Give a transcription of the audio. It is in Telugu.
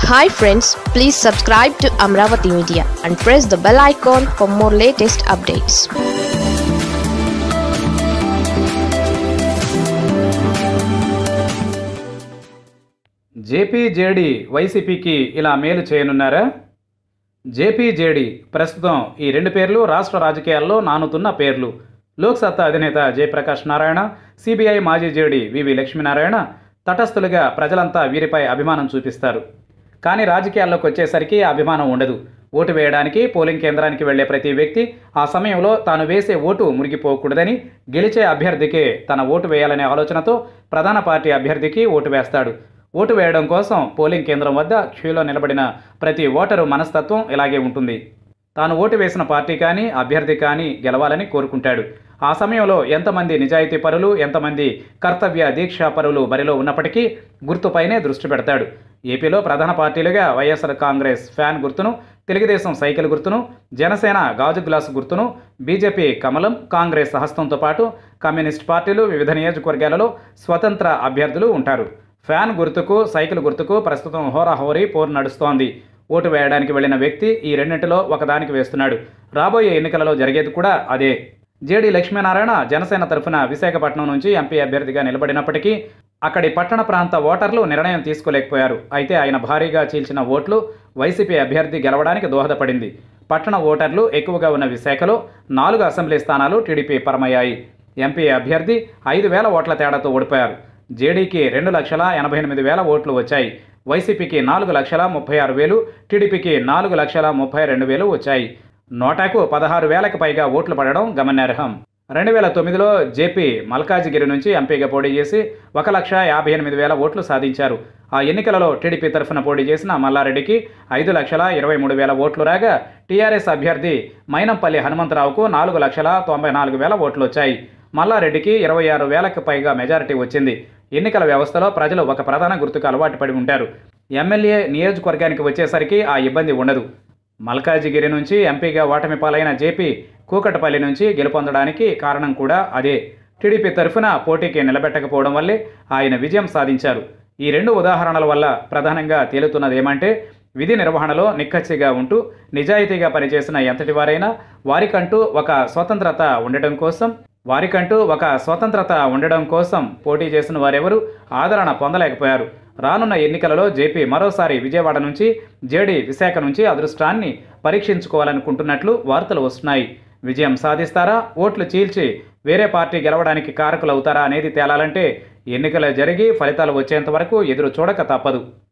hi friends please subscribe to Amaravati media and press the bell icon for more latest updates JP JD వైసీపీకి ఇలా మేలు చేయనున్నారా జేపీజేడి ప్రస్తుతం ఈ రెండు పేర్లు రాష్ట్ర రాజకీయాల్లో నానుతున్న పేర్లు లోక్సత్తా అధినేత జయప్రకాష్ నారాయణ సిబిఐ మాజీ జేడి వివి లక్ష్మీనారాయణ తటస్థులుగా ప్రజలంతా వీరిపై అభిమానం చూపిస్తారు కానీ రాజకీయాల్లోకి వచ్చేసరికి ఆ అభిమానం ఉండదు ఓటు వేయడానికి పోలింగ్ కేంద్రానికి వెళ్లే ప్రతి వ్యక్తి ఆ సమయంలో తాను వేసే ఓటు మురిగిపోకూడదని గెలిచే అభ్యర్థికే తన ఓటు వేయాలనే ఆలోచనతో ప్రధాన పార్టీ అభ్యర్థికి ఓటు వేస్తాడు ఓటు వేయడం కోసం పోలింగ్ కేంద్రం వద్ద క్యూలో నిలబడిన ప్రతి ఓటరు మనస్తత్వం ఇలాగే ఉంటుంది తాను ఓటు వేసిన పార్టీ కానీ అభ్యర్థి కానీ గెలవాలని కోరుకుంటాడు ఆ సమయంలో ఎంతమంది నిజాయితీ పరులు ఎంతమంది కర్తవ్య దీక్షా పరులు బరిలో ఉన్నప్పటికీ గుర్తుపైనే దృష్టి పెడతాడు ఏపీలో ప్రధాన పార్టీలుగా వైఎస్ఆర్ కాంగ్రెస్ ఫ్యాన్ గుర్తును తెలుగుదేశం సైకిల్ గుర్తును జనసేన గాజు గ్లాసు గుర్తును బీజేపీ కమలం కాంగ్రెస్ హస్తంతో పాటు కమ్యూనిస్ట్ పార్టీలు వివిధ నియోజకవర్గాలలో స్వతంత్ర అభ్యర్థులు ఉంటారు ఫ్యాన్ గుర్తుకు సైకిల్ గుర్తుకు ప్రస్తుతం హోరాహోరీ పోరు నడుస్తోంది ఓటు వేయడానికి వెళ్లిన వ్యక్తి ఈ రెండింటిలో ఒకదానికి వేస్తున్నాడు రాబోయే ఎన్నికలలో జరిగేది కూడా అదే జేడీ లక్ష్మీనారాయణ జనసేన తరఫున విశాఖపట్నం నుంచి ఎంపీ అభ్యర్థిగా నిలబడినప్పటికీ అక్కడి పట్టణ ప్రాంత ఓటర్లు నిర్ణయం తీసుకోలేకపోయారు అయితే ఆయన భారీగా చీల్చిన ఓట్లు వైసీపీ అభ్యర్థి గెలవడానికి దోహదపడింది పట్టణ ఓటర్లు ఎక్కువగా ఉన్న విశాఖలో నాలుగు అసెంబ్లీ స్థానాలు టీడీపీ పరమయ్యాయి ఎంపీ అభ్యర్థి ఐదు వేల ఓట్ల తేడాతో ఓడిపోయారు జేడీకి రెండు లక్షల ఎనభై ఎనిమిది వేల ఓట్లు వచ్చాయి వైసీపీకి నాలుగు లక్షల ముప్పై ఆరు వేలు టీడీపీకి నాలుగు లక్షల ముప్పై రెండు వేలు వచ్చాయి నోటాకు పదహారు వేలకు పైగా ఓట్లు పడడం గమనార్హం రెండు వేల తొమ్మిదిలో జేపీ మల్కాజిగిరి నుంచి ఎంపీగా పోటీ చేసి ఒక లక్ష యాభై ఎనిమిది వేల ఓట్లు సాధించారు ఆ ఎన్నికలలో టీడీపీ తరఫున పోటీ చేసిన మల్లారెడ్డికి ఐదు లక్షల ఇరవై మూడు వేల ఓట్లు రాగా టీఆర్ఎస్ అభ్యర్థి మైనంపల్లి హనుమంతరావుకు నాలుగు లక్షల తొంభై నాలుగు వేల ఓట్లు వచ్చాయి మల్లారెడ్డికి ఇరవై ఆరు వేలకు పైగా మెజారిటీ వచ్చింది ఎన్నికల వ్యవస్థలో ప్రజలు ఒక ప్రధాన గుర్తుకు అలవాటు పడి ఉంటారు ఎమ్మెల్యే నియోజకవర్గానికి వచ్చేసరికి ఆ ఇబ్బంది ఉండదు మల్కాజిగిరి నుంచి ఎంపీగా ఓటమి పాలైన జేపీ కూకటపల్లి నుంచి గెలుపొందడానికి కారణం కూడా అదే టీడీపీ తరఫున పోటీకి నిలబెట్టకపోవడం వల్లే ఆయన విజయం సాధించారు ఈ రెండు ఉదాహరణల వల్ల ప్రధానంగా తేలుతున్నది ఏమంటే విధి నిర్వహణలో నిక్కచ్చిగా ఉంటూ నిజాయితీగా పనిచేసిన ఎంతటి వారైనా వారికంటూ ఒక స్వతంత్రత ఉండటం కోసం వారికంటూ ఒక స్వతంత్రత ఉండడం కోసం పోటీ చేసిన వారెవరూ ఆదరణ పొందలేకపోయారు రానున్న ఎన్నికలలో జేపీ మరోసారి విజయవాడ నుంచి జేడీ విశాఖ నుంచి అదృష్టాన్ని పరీక్షించుకోవాలనుకుంటున్నట్లు వార్తలు వస్తున్నాయి విజయం సాధిస్తారా ఓట్లు చీల్చి వేరే పార్టీ గెలవడానికి కారకులవుతారా అనేది తేలాలంటే ఎన్నికలు జరిగి ఫలితాలు వచ్చేంత వరకు ఎదురు చూడక తప్పదు